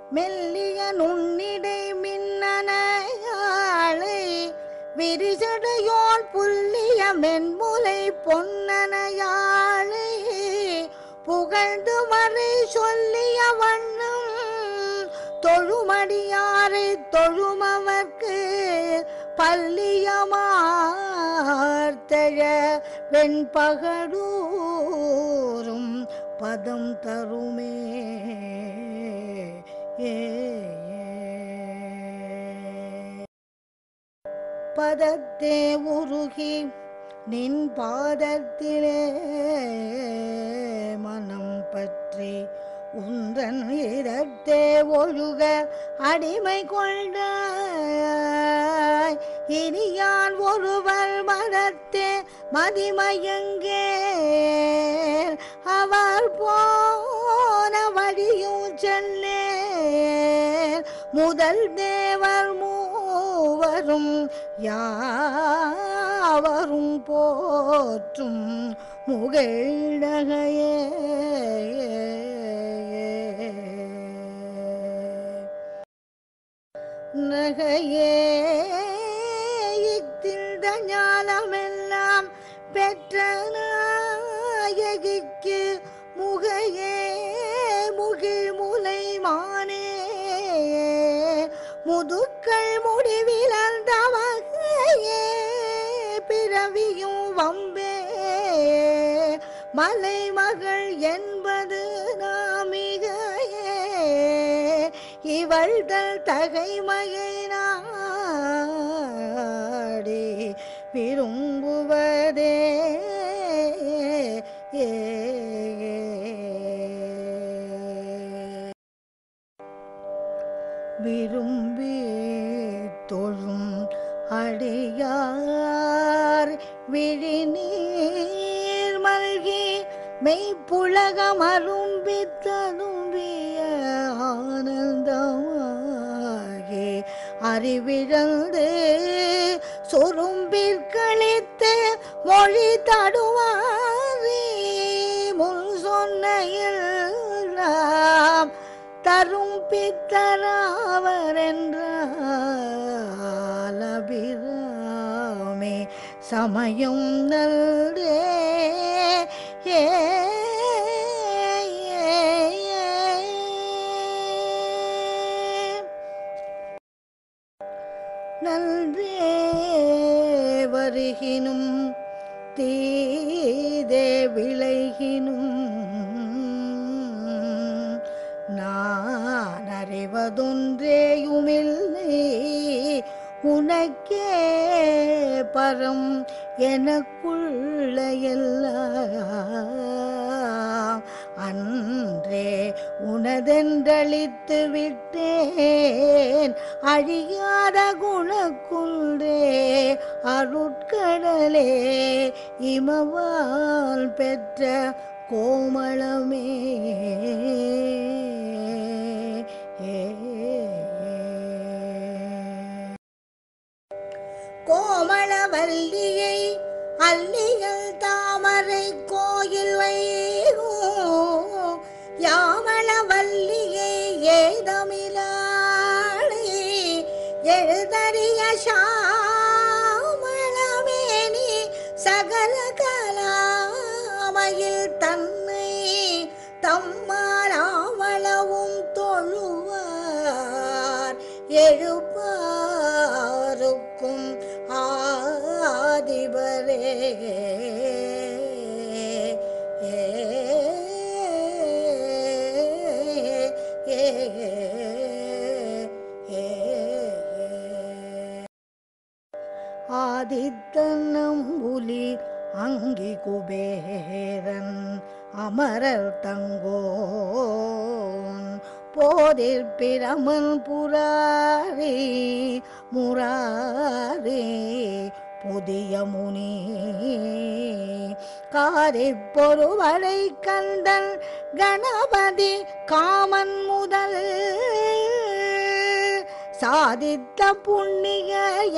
மெல்லிய நுண்ணிடை மின்னனையாளை விரிசடையோன் புல்லிய மென்முலை பொன்னனையாளை புகழ்ந்து மறை சொல்லிய வண்ணம் தொழுமடியாரை தொழுமவர்க்கு பல்லியமார்த்தழ வெண்பகடூரும் பதம் தருமே ஏ பதத்தே உருகி நின் பாதத்திலே மனம் பற்றி உந்தன் இதத்தே ஒழுக அடிமை கொண்ட இனியான் ஒருவர் மதத்தே மதிமயங்கே அவர் போன வழியும் செல்லேன் முதல் தேவர் மூவரும் யாவரும் போற்றும் முகழ்நகையே நகையே இத்திந்த ஞானமெல்லாம் பெற்ற நாயகிக்கு முகையே முகில் முலை மானே முதுக்கள் முடிவிலந்த வகையே பிறவியும் வம்பே மலைமகள் என்பது நாமிகையே இவள்தல் தகைமையை நாடி விரும்புவதே ஏ விரும்பி தொழும் அடியார் விழிநீர் மல்கி மெய்ப்புலகம் அரும்பி ததும்பிய ஆனந்தமாகி அறிவிழந்து சொரும்பிற்களித்து மொழி தடுவாரி முன் சொன்ன எல்லாம் தரும் பித்தராவரென்றாலபிராமே சமயம் நல்தே ஏ நல்தே வருகினும் தீதே விளைகினும் நான் அறிவதொன்றேயுமில்லை உனக்கே பரம் எனக்குள்ள எல்லாம் அன்றே உனதென்றளித்து விட்டேன் அழியாத குணக்குன்றே அருட்கடலே இமவால் பெற்ற கோமளமே கோமளவல்லியை அல்லிகள் தாமரை கோயில் வைகோ யாமளவல்லியை ஏதமிலாளி எழுதறிய சாமளமேனி சகல கலாமையில் தன்னை தம்மாராவளவும் தொழுவார் எழுப்பாருக்கும் ஆதிபரே ஏ ஏ ஏ ஆதித்தனம் புலி அங்கி குபேரன் அமரர் தங்கோன் போதிற் பிரமன் புராரி முராரி புதிய முனி காரிப் பொருவரை கந்தன் கணபதி காமன் முதல் சாதித்த புண்ணிய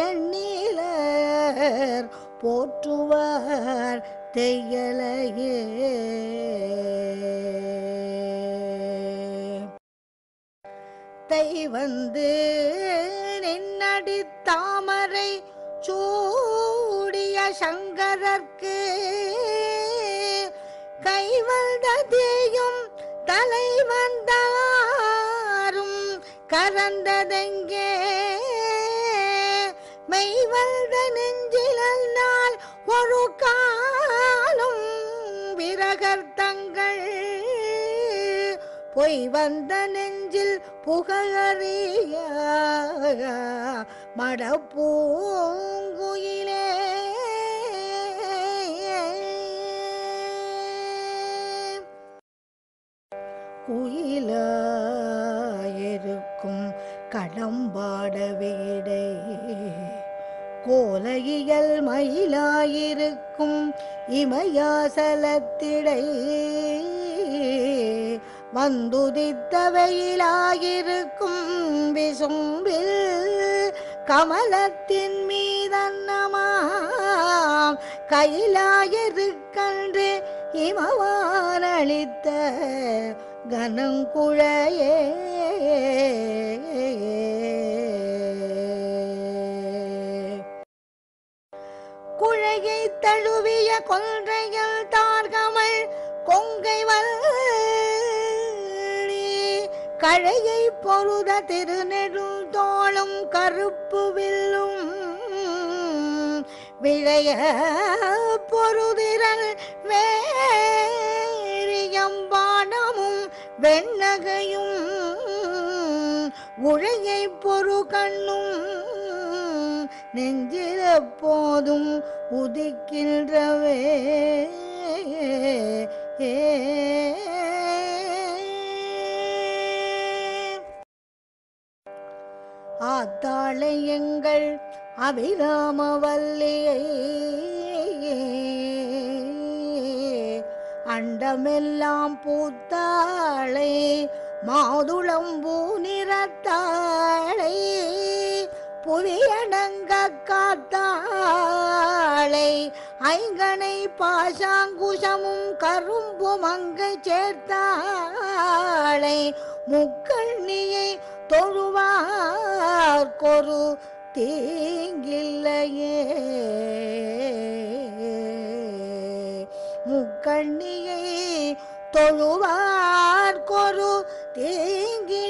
எண்ணிலர் போற்றுவர் தெய்யலையே மெத்தை வந்து நின்னடி தாமரை சூடிய சங்கரர்க்கு கைவந்ததையும் தலை வந்தாரும் கரந்ததெங்கே மெய்வந்த நெஞ்சிலால் ஒரு காலும் விரகர்த்தங்கள் பொய் வந்த நெஞ்சில் புகழறிய மடப்பூங்குயிலே குயிலாயிருக்கும் கடம்பாட வீடை கோலையியல் மயிலாயிருக்கும் இமயாசலத்திடை வந்துதித்த வெயிலாயிருக்கும் விசும்பில் கமலத்தின் மீதன்னமாம் கையிலாயிருக்கன்று இமவானளித்த கனங்குழையே குழையை தழுவிய கொன்றையில் தார்கமல் கொங்கை வள்ளி கழையை பொருத திருநெடும் தோளும் கருப்பு வில்லும் விழைய பொருதிரல் வேரியம்பானமும் வெண்ணகையும் உழையை பொறு கண்ணும் நெஞ்சில் எப்போதும் உதிக்கின்றவே ஆத்தாளை எங்கள் அபிராமவல்லியை அண்டமெல்லாம் பூத்தாளை மாதுளம்பூ நிறத்தாளை புவியடங்க காத்தாளை ஐங்கனை பாசாங்குஷமும் கரும்பும் அங்கை சேர்த்தாளை முக்கண்ணியை தொழுவார்க்கொரு தீங்கில்லையே முக்கண்ணியை தொழுவார்க்கொரு தீங்கில்லையே